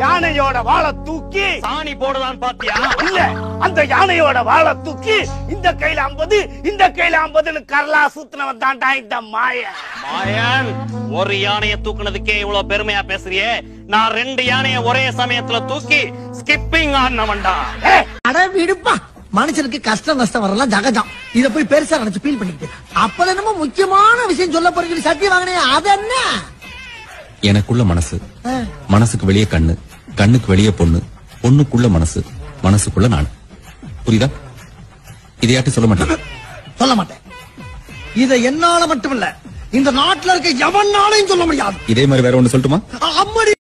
யானையோட வாழை தூக்கி சாணி போடலான்னு பாத்தியா இல்ல அந்த யானையோட வாழை தூக்கி இந்த கையில ஐம்பது இந்த கையில ஐம்பதுன்னு கரலா சுத்தினவன் தாண்டா இந்த மாய மாயன் ஒரு யானைய தூக்குனதுக்கே இவ்வளவு பெருமையா பேசுறியே நான் ரெண்டு யானைய ஒரே சமயத்துல தூக்கி ஸ்கிப்பிங் ஆடினவன்டா அட விடுப்பா மனுஷனுக்கு கஷ்டம் நஷ்டம் வரலாம் ஜகஜம் இத போய் பெருசா நினைச்சு ஃபீல் பண்ணிக்கிட்டு அப்ப என்னமோ முக்கியமான விஷயம் சொல்ல போறீங்க சத்தியம் வாங்கினே அது என்ன எனக்குள்ள மனசு மனசுக்கு வெளியே கண்ணு கண்ணுக்கு வெளியே பொண்ணு பொண்ணுக்குள்ள மனசு மனசுக்குள்ள நான் புரியுதா இதையாட்டி சொல்ல மாட்டேன் சொல்ல மாட்டேன் இத என்னால மட்டும் இல்ல இந்த நாட்டுல இருக்க எவனாலையும் சொல்ல முடியாது இதே மாதிரி வேற ஒண்ணு சொல்லட்டுமா அம்மடி